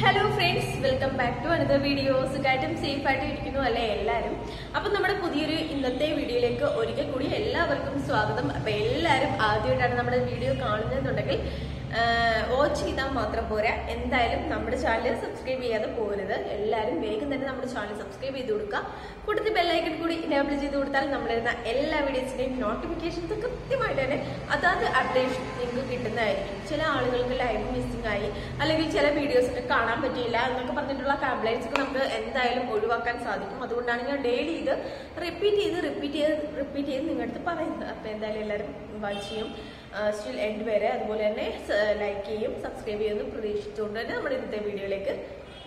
hello friends welcome back to another video സുഖമായിട്ടും safe ആയിട്ടും ഇരിക്കുന്നു അല്ലേ എല്ലാവരും അപ്പൊ നമ്മുടെ പുതിയൊരു ഇന്നത്തെ വീഡിയോയിലേക്ക് ഒരിക്കൽ കൂടി എല്ലാവർക്കും സ്വാഗതം അപ്പൊ എല്ലാവരും ആദ്യമായിട്ടാണ് നമ്മുടെ വീഡിയോ കാണുന്നതെന്നുണ്ടെങ്കിൽ വാച്ച് ചെയ്താൽ മാത്രം പോരാ എന്തായാലും നമ്മുടെ ചാനൽ സബ്സ്ക്രൈബ് ചെയ്യാതെ പോരുത് എല്ലാവരും വേഗം തന്നെ നമ്മുടെ ചാനൽ സബ്സ്ക്രൈബ് ചെയ്ത് കൊടുക്കുക കൂട്ടത്തിൽ ബെല്ലൈക്കൺ കൂടി ഇനേബിൾ ചെയ്ത് കൊടുത്താൽ നമ്മളിരുന്ന എല്ലാ വീഡിയോസിന്റെയും നോട്ടിഫിക്കേഷൻസ് കൃത്യമായിട്ട് തന്നെ അതാത് അപ്ഡേഷൻ നിങ്ങൾക്ക് കിട്ടുന്നതായിരിക്കും ചില ആളുകൾക്ക് ലൈവ് മിസ്സിംഗ് ആയി അല്ലെങ്കിൽ ചില വീഡിയോസ് ഒക്കെ കാണാൻ പറ്റിയില്ല എന്നൊക്കെ പറഞ്ഞിട്ടുള്ള കംപ്ലൈൻസ് ഒക്കെ നമുക്ക് എന്തായാലും ഒഴിവാക്കാൻ സാധിക്കും അതുകൊണ്ടാണ് ഞാൻ ഡെയിലി ഇത് റിപ്പീറ്റ് ചെയ്ത് റിപ്പീറ്റ് ചെയ്ത് റിപ്പീറ്റ് ചെയ്ത് നിങ്ങളുടെ അടുത്ത് പറയുന്നത് അപ്പൊ എന്തായാലും എല്ലാവരും വാച്ച് ചെയ്യും സ്റ്റിൽ എൻഡ് വരെ അതുപോലെ തന്നെ ലൈക്ക് ചെയ്യും സബ്സ്ക്രൈബ് ചെയ്യുമെന്ന് പ്രതീക്ഷിച്ചുകൊണ്ട് തന്നെ നമ്മുടെ ഇന്നത്തെ വീഡിയോയിലേക്ക്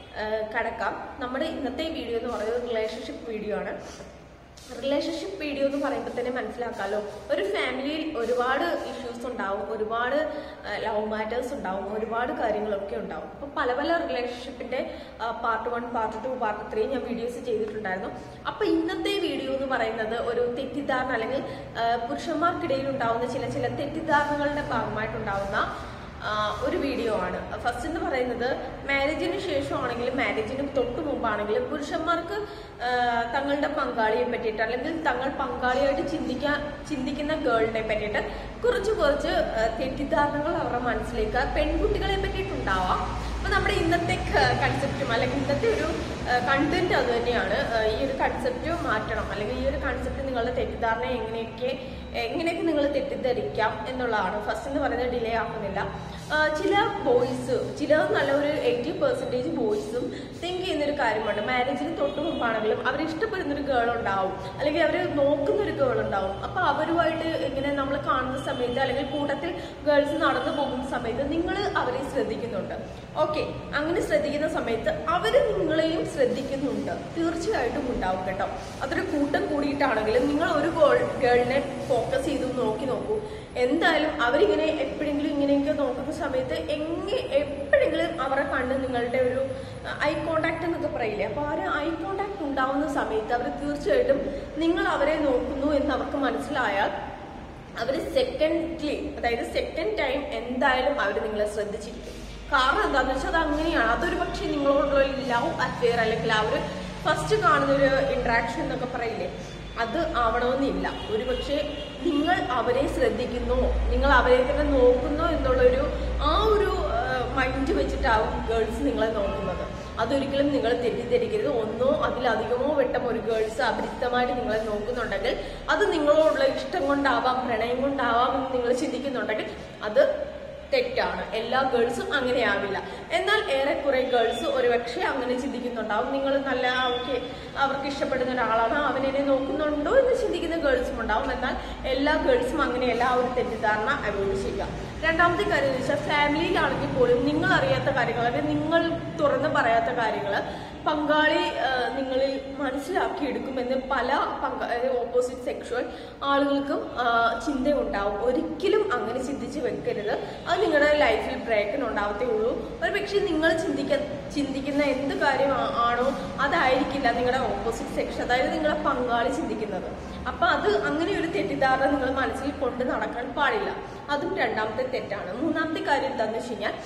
കടക്കാം നമ്മുടെ ഇന്നത്തെ വീഡിയോ എന്ന് പറയുന്നത് റിലേഷൻഷിപ്പ് വീഡിയോ ആണ് റിലേഷൻഷിപ്പ് വീഡിയോ എന്ന് പറയുമ്പോൾ തന്നെ മനസ്സിലാക്കാമല്ലോ ഒരു ഫാമിലിയിൽ ഒരുപാട് ഇഷ്യൂസ് ഉണ്ടാവും ഒരുപാട് ലവ് മാറ്റേഴ്സ് ഉണ്ടാവും ഒരുപാട് കാര്യങ്ങളൊക്കെ ഉണ്ടാവും അപ്പോൾ പല പല റിലേഷൻഷിപ്പിന്റെ part one part two part three ഞാൻ വീഡിയോസ് ചെയ്തിട്ടുണ്ടായിരുന്നു അപ്പൊ ഇന്നത്തെ വീഡിയോ എന്ന് പറയുന്നത് ഒരു തെറ്റിദ്ധാരണ അല്ലെങ്കിൽ ആ, പുരുഷന്മാർക്കിടയിൽ ഉണ്ടാവുന്ന ചില ചില തെറ്റിദ്ധാരണകളുടെ ഭാഗമായിട്ടുണ്ടാവുന്ന ആ, ഒരു വീഡിയോ ആണ് ഫസ്റ്റ് എന്ന് പറയുന്നത് മാരേജിന് ശേഷമാണെങ്കിലും മാരേജിന് തൊട്ട് മുമ്പാണെങ്കിലും പുരുഷന്മാർക്ക് ആ, തങ്ങളുടെ പങ്കാളിയെ പറ്റിയിട്ട് അല്ലെങ്കിൽ തങ്ങൾ പങ്കാളിയായിട്ട് ചിന്തിക്കാൻ ചിന്തിക്കുന്ന ഗേളിനെ പറ്റിയിട്ട് കുറച്ച് കുറച്ച് ആ, തെറ്റിദ്ധാരണകൾ അവരുടെ മനസ്സിലേക്ക് പെൺകുട്ടികളെ പറ്റിയിട്ടുണ്ടാവാം അപ്പൊ നമ്മുടെ ഇന്നത്തെ കൺസെപ്റ്റും അല്ലെങ്കിൽ ഇന്നത്തെ ഒരു കണ്ടന്റ് അത് തന്നെയാണ് ആ, ഈ ഒരു കൺസെപ്റ്റ് മാറ്റണം അല്ലെങ്കിൽ ഈ ഒരു കൺസെപ്റ്റ് നിങ്ങളുടെ തെറ്റിദ്ധാരണ എങ്ങനെയൊക്കെ എങ്ങനെയൊക്കെ നിങ്ങൾ തെറ്റിദ്ധരിക്കാം എന്നുള്ളതാണ് ഫസ്റ്റ് എന്ന് പറയുന്നത് ഡിലേ ആക്കുന്നില്ല ആ, ചില ബോയ്സ് ചില നല്ല ഒരു എയ്റ്റി പെർസെൻറ്റേജ് ബോയ്സും തിങ്ക് ചെയ്യുന്നൊരു കാര്യമുണ്ട് മാരേജിന് തൊട്ട് മുമ്പാണെങ്കിലും അവർ ഇഷ്ടപ്പെടുന്ന ഒരു ഗേൾ ഉണ്ടാവും അല്ലെങ്കിൽ അവർ നോക്കുന്ന ഒരു ഗേൾ ഉണ്ടാവും അപ്പൊ അവരുമായിട്ട് ഇങ്ങനെ നമ്മൾ കാണുന്ന സമയത്ത് അല്ലെങ്കിൽ കൂട്ടത്തിൽ ഗേൾസ് നടന്നു പോകുന്ന സമയത്ത് നിങ്ങൾ അവരെ ശ്രദ്ധിക്കുന്നുണ്ട് ഓക്കെ അങ്ങനെ ശ്രദ്ധിക്കുന്ന സമയത്ത് അവര് നിങ്ങളെയും ശ്രദ്ധിക്കുന്നുണ്ട് തീർച്ചയായിട്ടും ഉണ്ടാവും കേട്ടോ അതൊരു കൂട്ടം കൂടിയിട്ടാണെങ്കിലും നിങ്ങൾ ഒരു ഗേൾ ഗേളിനെ ഫോക്കസ് ചെയ്ത് നോക്കി നോക്കൂ എന്തായാലും അവരിങ്ങനെ എപ്പോഴെങ്കിലും ഇങ്ങനെയൊക്കെ നോക്കുന്ന സമയത്ത് എങ്ങനെ എപ്പോഴെങ്കിലും അവരുടെ കണ്ണ് നിങ്ങളുടെ ഒരു ഐ കോണ്ടാക്ട് എന്നൊക്കെ പറയില്ലേ അപ്പൊ ആ ഒരു ഐ കോണ്ടാക്ട് ഉണ്ടാവുന്ന സമയത്ത് അവർ തീർച്ചയായിട്ടും നിങ്ങൾ അവരെ നോക്കുന്നു എന്ന് അവർക്ക് മനസ്സിലായാൽ അവർ സെക്കൻഡ്ലി അതായത് സെക്കൻഡ് ടൈം എന്തായാലും അവർ നിങ്ങളെ ശ്രദ്ധിച്ചിരിക്കും കാരണം എന്താണെന്ന് വെച്ചാൽ അത് അങ്ങനെയാണ് അതൊരു പക്ഷേ നിങ്ങളോടുള്ള ലവ് അഫെയർ അല്ലെങ്കിൽ ആ ഒരു ഫസ്റ്റ് കാണുന്ന ഒരു ഇന്ററാക്ഷൻ എന്നൊക്കെ പറയില്ലേ അത് ആവണമെന്നില്ല ഒരു പക്ഷേ നിങ്ങൾ അവരെ ശ്രദ്ധിക്കുന്നു നിങ്ങൾ അവരെ തന്നെ നോക്കുന്നു എന്നുള്ളൊരു ആ ഒരു മൈൻഡ് വെച്ചിട്ടാവും ഗേൾസ് നിങ്ങളെ നോക്കുന്നത് അതൊരിക്കലും നിങ്ങൾ തെറ്റിദ്ധരിക്കരുത് ഒന്നോ അതിലധികമോ വട്ടം ഒരു ഗേൾസ് അപരിചിതമായിട്ട് നിങ്ങളെ നോക്കുന്നുണ്ടെങ്കിൽ അത് നിങ്ങളോടുള്ള ഇഷ്ടം കൊണ്ടാവാം പ്രണയം കൊണ്ടാവാം എന്ന് നിങ്ങൾ ചിന്തിക്കുന്നുണ്ടെങ്കിൽ അത് തെറ്റാണ് എല്ലാ ഗേൾസും അങ്ങനെയാവില്ല എന്നാൽ ഏറെക്കുറെ ഗേൾസ് ഒരുപക്ഷെ അങ്ങനെ ചിന്തിക്കുന്നുണ്ടാവും നിങ്ങൾ നല്ല ഓക്കെ അവർക്ക് ഇഷ്ടപ്പെടുന്ന ഒരാളാണ് അവൻ എന്നെ നോക്കുന്നുണ്ടോ എന്ന് ചിന്തിക്കുന്ന ഗേൾസും ഉണ്ടാവും എന്നാൽ എല്ലാ ഗേൾസും അങ്ങനെയല്ല ആ ഒരു തെറ്റിദ്ധാരണ അവോയ്ഡ് ചെയ്യുക രണ്ടാമത്തെ കാര്യം എന്ന് വെച്ചാൽ ഫാമിലിയിലാണെങ്കിൽ പോലും നിങ്ങൾ അറിയാത്ത കാര്യങ്ങൾ അല്ലെങ്കിൽ നിങ്ങൾ തുറന്ന് പറയാത്ത കാര്യങ്ങൾ പങ്കാളി ആ, നിങ്ങളിൽ മനസ്സിലാക്കിയെടുക്കുമെന്ന് പല പങ്ക ഓപ്പോസിറ്റ് സെക്ഷുവൽ ആളുകൾക്കും ആ, ചിന്തയുണ്ടാവും ഒരിക്കലും അങ്ങനെ ചിന്തിച്ച് വെക്കരുത് അത് നിങ്ങളുടെ ലൈഫിൽ ബ്രേക്കിന് ഉണ്ടാവത്തേ ഉള്ളൂ ഒരു പക്ഷേ നിങ്ങൾ ചിന്തിക്ക ചിന്തിക്കുന്ന എന്ത് കാര്യം ആ- ആണോ അതായിരിക്കില്ല നിങ്ങളുടെ ഓപ്പോസിറ്റ് സെക്ഷൻ അതായത് നിങ്ങളുടെ പങ്കാളി ചിന്തിക്കുന്നത് അപ്പൊ അത് അങ്ങനെ ഒരു തെറ്റിദ്ധാരണ നിങ്ങൾ മനസ്സിൽ കൊണ്ട് നടക്കാൻ പാടില്ല അതും രണ്ടാമത്തെ തെറ്റാണ് മൂന്നാമത്തെ കാര്യം എന്താണെന്ന് വെച്ച് കഴിഞ്ഞാൽ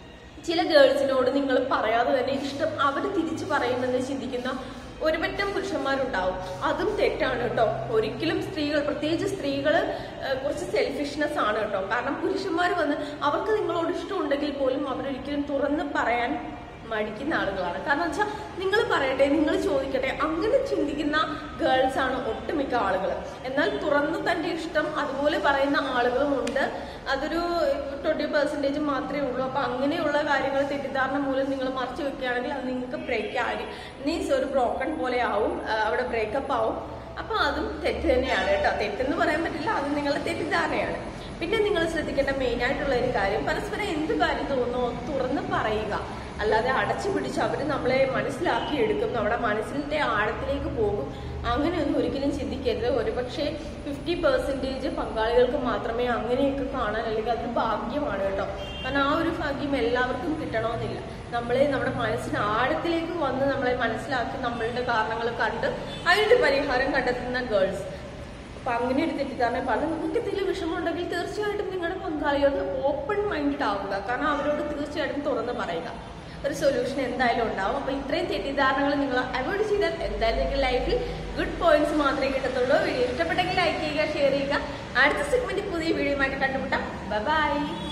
ചില ഗേൾസിനോട് നിങ്ങൾ പറയാതെ തന്നെ ഇഷ്ടം അവർ തിരിച്ചു പറയുമെന്ന് ചിന്തിക്കുന്ന ഒരുപറ്റം പുരുഷന്മാരുണ്ടാവും അതും തെറ്റാണ് കേട്ടോ ഒരിക്കലും സ്ത്രീകൾ പ്രത്യേകിച്ച് സ്ത്രീകൾ കുറച്ച് സെൽഫിഷ്നെസ് ആണ് കേട്ടോ കാരണം പുരുഷന്മാർ വന്ന് അവർക്ക് നിങ്ങളോട് ഇഷ്ടമുണ്ടെങ്കിൽ പോലും അവരൊരിക്കലും തുറന്ന് പറയാൻ മടിക്കുന്ന ആളുകളാണ് കാരണം വെച്ചാൽ നിങ്ങൾ പറയട്ടെ നിങ്ങൾ ചോദിക്കട്ടെ അങ്ങനെ ചിന്തിക്കുന്ന ഗേൾസ് ആണ് ഒട്ടുമിക്ക ആളുകൾ എന്നാൽ തുറന്ന് തന്റെ ഇഷ്ടം അതുപോലെ പറയുന്ന ആളുകളും ഉണ്ട് അതൊരു ട്വന്റി പെർസെന്റേജ് മാത്രമേ ഉള്ളൂ അപ്പൊ അങ്ങനെയുള്ള കാര്യങ്ങൾ തെറ്റിദ്ധാരണ മൂലം നിങ്ങൾ മറച്ചു വെക്കുകയാണെങ്കിൽ അത് നിങ്ങൾക്ക് ബ്രേക്ക് ആയി മീൻസ് ഒരു ബ്രോക്കൺ പോലെ ആവും ആ, അവിടെ ബ്രേക്കപ്പ് ആവും അപ്പൊ അതും തെറ്റ് തന്നെയാണ് കേട്ടോ തെറ്റെന്ന് പറയാൻ പറ്റില്ല അത് നിങ്ങളുടെ തെറ്റിദ്ധാരണയാണ് പിന്നെ നിങ്ങൾ ശ്രദ്ധിക്കേണ്ട മെയിൻ ആയിട്ടുള്ള ഒരു കാര്യം പരസ്പരം എന്ത് കാര്യം തോന്നുന്നോ തുറന്ന് പറയുക അല്ലാതെ അടച്ചു പിടിച്ച് അവർ നമ്മളെ മനസ്സിലാക്കി എടുക്കും നമ്മുടെ മനസ്സിന്റെ ആഴത്തിലേക്ക് പോകും അങ്ങനെയൊന്നും ഒരിക്കലും ചിന്തിക്കരുത് ഒരുപക്ഷെ ഫിഫ്റ്റി പെർസെൻറ്റേജ് പങ്കാളികൾക്ക് മാത്രമേ അങ്ങനെയൊക്കെ കാണാൻ അല്ലെങ്കിൽ അതൊരു ഭാഗ്യമാണ് കേട്ടോ കാരണം ആ ഒരു ഭാഗ്യം എല്ലാവർക്കും കിട്ടണമെന്നില്ല നമ്മളെ നമ്മുടെ മനസ്സിന് ആഴത്തിലേക്ക് വന്ന് നമ്മളെ മനസ്സിലാക്കി നമ്മളുടെ കാരണങ്ങൾ കണ്ട് അതിന്റെ പരിഹാരം കണ്ടെത്തുന്ന ഗേൾസ് അപ്പൊ അങ്ങനെ ഒരു തെറ്റിദ്ധാരണ പറഞ്ഞു നിങ്ങൾക്ക് എന്തെങ്കിലും വിഷമമുണ്ടെങ്കിൽ തീർച്ചയായിട്ടും നിങ്ങളുടെ പങ്കാളിയോട് ഓപ്പൺ മൈൻഡഡ് ആവുക കാരണം അവരോട് തീർച്ചയായിട്ടും തുറന്ന് പറയുക ഒരു സൊല്യൂഷൻ എന്തായാലും ഉണ്ടാവും അപ്പൊ ഇത്രയും തെറ്റിദ്ധാരണകൾ നിങ്ങൾ അവോയ്ഡ് ചെയ്താൽ എന്തായാലും നിങ്ങൾക്ക് ലൈഫിൽ ഗുഡ് പോയിന്റ്സ് മാത്രമേ കിട്ടത്തുള്ളൂ വീഡിയോ ഇഷ്ടപ്പെട്ടെങ്കിൽ ലൈക്ക് ചെയ്യുക ഷെയർ ചെയ്യുക അടുത്ത സെഗ്മെന്റ് പുതിയ വീഡിയോയുമായിട്ട് കണ്ടുമുട്ടാം ബൈ